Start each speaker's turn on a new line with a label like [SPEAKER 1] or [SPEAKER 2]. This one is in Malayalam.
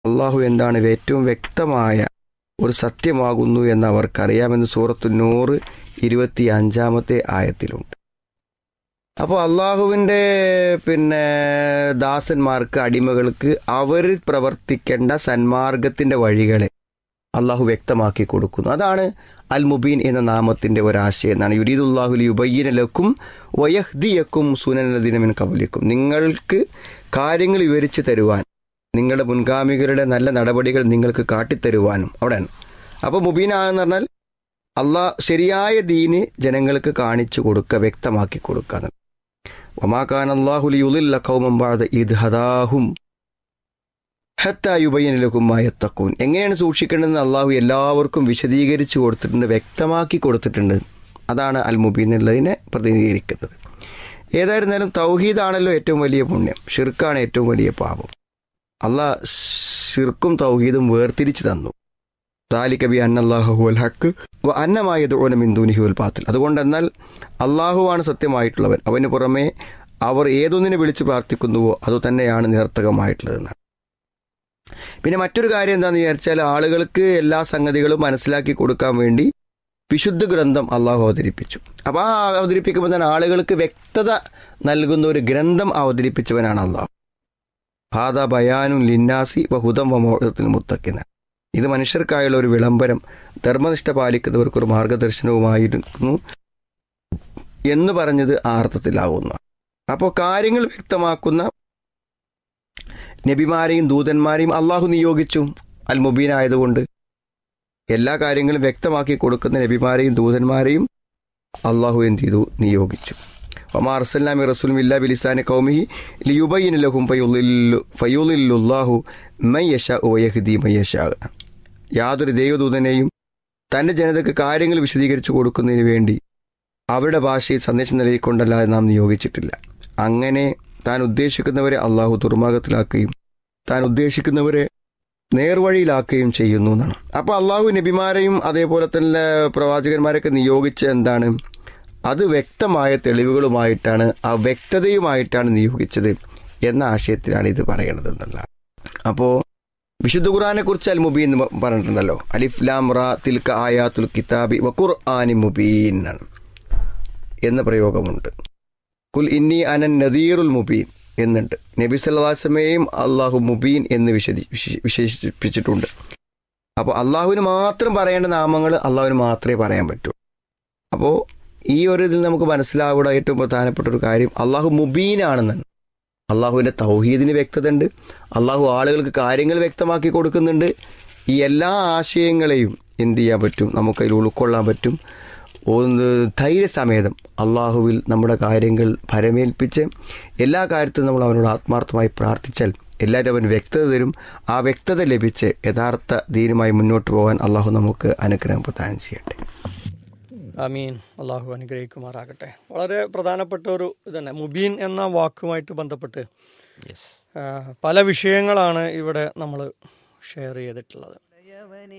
[SPEAKER 1] അള്ളാഹു എന്താണ് ഏറ്റവും വ്യക്തമായ ഒരു സത്യമാകുന്നു എന്ന് അവർക്കറിയാമെന്ന് സൂറത്തു നൂറ് ഇരുപത്തി അഞ്ചാമത്തെ ആയത്തിലുണ്ട് അപ്പോൾ അള്ളാഹുവിൻ്റെ പിന്നെ ദാസന്മാർക്ക് അടിമകൾക്ക് അവർ പ്രവർത്തിക്കേണ്ട സന്മാർഗത്തിൻ്റെ വഴികളെ അള്ളാഹു വ്യക്തമാക്കി കൊടുക്കുന്നു അതാണ് അൽ മുബീൻ എന്ന നാമത്തിൻ്റെ ഒരാശയം എന്നാണ് യുരീദുല്ലാഹുലി ഉബയ്യനലക്കും വയഹ്ദിയക്കും സുനനദിനമിൻ കബുലിക്കും നിങ്ങൾക്ക് കാര്യങ്ങൾ വിവരിച്ചു തരുവാൻ നിങ്ങളുടെ മുൻഗാമികളുടെ നല്ല നടപടികൾ നിങ്ങൾക്ക് കാട്ടിത്തരുവാനും അവിടെയാണ് അപ്പോൾ മുബീനാന്ന് പറഞ്ഞാൽ അള്ളാ ശരിയായ ദീന് ജനങ്ങൾക്ക് കാണിച്ചു കൊടുക്കുക വ്യക്തമാക്കി കൊടുക്കുക ഒമാക്കാൻ അള്ളാഹുലി ഉലില്ല കൗമമ്പാത ഇത് ഹദാഹും ഹത്തായുബയ്യനിലക്കുമായത്തക്കൂൻ എങ്ങനെയാണ് സൂക്ഷിക്കേണ്ടതെന്ന് അള്ളാഹു എല്ലാവർക്കും വിശദീകരിച്ചു കൊടുത്തിട്ടുണ്ട് വ്യക്തമാക്കി കൊടുത്തിട്ടുണ്ട് അതാണ് അൽ മുബീൻ എന്നുള്ളതിനെ പ്രതിനിധീകരിക്കുന്നത് ഏതായിരുന്നാലും തൗഹീദാണല്ലോ ഏറ്റവും വലിയ പുണ്യം ഷിർക്കാണ് ഏറ്റവും വലിയ പാപം അള്ളാഹ് ഷിർക്കും തൗഹീദും വേർതിരിച്ചു തന്നു താലിക്കബി അന്നല്ലാഹുൽ ഹക്ക് വ അന്നമായത് ഓനമിന്ദുനിഹുൽ പാത്തിൽ അതുകൊണ്ടെന്നാൽ അള്ളാഹുവാണ് സത്യമായിട്ടുള്ളവൻ അവന് പുറമെ അവർ ഏതൊന്നിനെ വിളിച്ച് പ്രാർത്ഥിക്കുന്നുവോ അതുതന്നെയാണ് നിരർത്ഥകമായിട്ടുള്ളതെന്നാണ് പിന്നെ മറ്റൊരു കാര്യം എന്താണെന്ന് വിചാരിച്ചാൽ ആളുകൾക്ക് എല്ലാ സംഗതികളും മനസ്സിലാക്കി കൊടുക്കാൻ വേണ്ടി വിശുദ്ധ ഗ്രന്ഥം അള്ളാഹു അവതരിപ്പിച്ചു അപ്പോൾ ആ അവതരിപ്പിക്കുമ്പോൾ തന്നെ ആളുകൾക്ക് വ്യക്തത നൽകുന്ന ഒരു ഗ്രന്ഥം അവതരിപ്പിച്ചവനാണ് അള്ളാഹു ഹാദ ബയാനുൻ ലിന്നാസി വഹുദം വമോഹത്തിൽ മുത്തക്കിന ഇത് മനുഷ്യർക്കായുള്ള ഒരു വിളംബരം ധർമ്മനിഷ്ഠ പാലിക്കുന്നവർക്ക് ഒരു മാർഗദർശനവുമായിരുന്നു എന്ന് പറഞ്ഞത് ആ അർത്ഥത്തിലാവുന്നു അപ്പോൾ കാര്യങ്ങൾ വ്യക്തമാക്കുന്ന നബിമാരെയും ദൂതന്മാരെയും അള്ളാഹു നിയോഗിച്ചു അൽ മുബീൻ ആയതുകൊണ്ട് എല്ലാ കാര്യങ്ങളും വ്യക്തമാക്കി കൊടുക്കുന്ന നബിമാരെയും ദൂതന്മാരെയും അള്ളാഹു എന്ത് ചെയ്തു നിയോഗിച്ചു ഒമാ അർസല്ലാമി റസൂലും ഇല്ലാ ബിലിസാനി കൗമിഹി ലിയുബൈൻ ലഹും ഫയുലില്ലാഹു മയ്യഷ ഓയഹ്ദി മയ്യഷ യാതൊരു ദൈവദൂതനെയും തൻ്റെ ജനതയ്ക്ക് കാര്യങ്ങൾ വിശദീകരിച്ചു കൊടുക്കുന്നതിന് വേണ്ടി അവരുടെ ഭാഷയിൽ സന്ദേശം നൽകിക്കൊണ്ടല്ലാതെ നാം നിയോഗിച്ചിട്ടില്ല അങ്ങനെ താൻ ഉദ്ദേശിക്കുന്നവരെ അള്ളാഹു ദുർമാർഗത്തിലാക്കുകയും താൻ ഉദ്ദേശിക്കുന്നവരെ നേർവഴിയിലാക്കുകയും ചെയ്യുന്നു എന്നാണ് അപ്പോൾ അള്ളാഹു നബിമാരെയും അതേപോലെ തന്നെ പ്രവാചകന്മാരെയൊക്കെ നിയോഗിച്ച എന്താണ് അത് വ്യക്തമായ തെളിവുകളുമായിട്ടാണ് ആ വ്യക്തതയുമായിട്ടാണ് നിയോഗിച്ചത് എന്ന ആശയത്തിലാണ് ഇത് പറയണത് എന്നുള്ളതാണ് അപ്പോൾ വിശുദ്ധ ഖുറാനെ കുറിച്ച് അൽ മുബീൻ എന്ന് പറഞ്ഞിട്ടുണ്ടല്ലോ അലിഫ് ലാം റ തിൽക്ക ആയാത്തുൽ കിതാബി വഖുർ ആനി മുബീൻ എന്നാണ് എന്ന പ്രയോഗമുണ്ട് കുൽ ഇന്നി അനൻ നദീറുൽ മുബീൻ എന്നുണ്ട് നബി സല്ലാസ്മയെയും അള്ളാഹു മുബീൻ എന്ന് വിശദി വിശേഷിപ്പിച്ചിട്ടുണ്ട് അപ്പോൾ അള്ളാഹുവിന് മാത്രം പറയേണ്ട നാമങ്ങൾ അള്ളാഹുവിന് മാത്രമേ പറയാൻ പറ്റൂ അപ്പോൾ ഈ ഒരു ഇതിൽ നമുക്ക് മനസ്സിലാവുന്ന ഏറ്റവും പ്രധാനപ്പെട്ട ഒരു കാര്യം അള്ളാഹു മുബീനാണെന്നാണ് അള്ളാഹുവിൻ്റെ തൗഹീദിന് വ്യക്തത ഉണ്ട് അള്ളാഹു ആളുകൾക്ക് കാര്യങ്ങൾ വ്യക്തമാക്കി കൊടുക്കുന്നുണ്ട് ഈ എല്ലാ ആശയങ്ങളെയും എന്ത് ചെയ്യാൻ പറ്റും നമുക്കതിൽ ഉൾക്കൊള്ളാൻ പറ്റും ഒന്ന് ധൈര്യസമേതം അള്ളാഹുവിൽ നമ്മുടെ കാര്യങ്ങൾ ഭരമേൽപ്പിച്ച് എല്ലാ കാര്യത്തിലും നമ്മൾ അവനോട് ആത്മാർത്ഥമായി പ്രാർത്ഥിച്ചാൽ എല്ലാവരും അവൻ വ്യക്തത തരും ആ വ്യക്തത ലഭിച്ച് യഥാർത്ഥ ധീരമായി മുന്നോട്ട് പോകാൻ അള്ളാഹു നമുക്ക് അനുഗ്രഹം പ്രദാനം ചെയ്യട്ടെ
[SPEAKER 2] അമീൻ അള്ളാഹു അനുഗ്രഹിക്കുമാറാകട്ടെ വളരെ പ്രധാനപ്പെട്ട ഒരു ഇതന്നെ മുബീൻ എന്ന വാക്കുമായിട്ട് ബന്ധപ്പെട്ട് ആ, പല വിഷയങ്ങളാണ് ഇവിടെ നമ്മൾ ഷെയർ ചെയ്തിട്ടുള്ളത്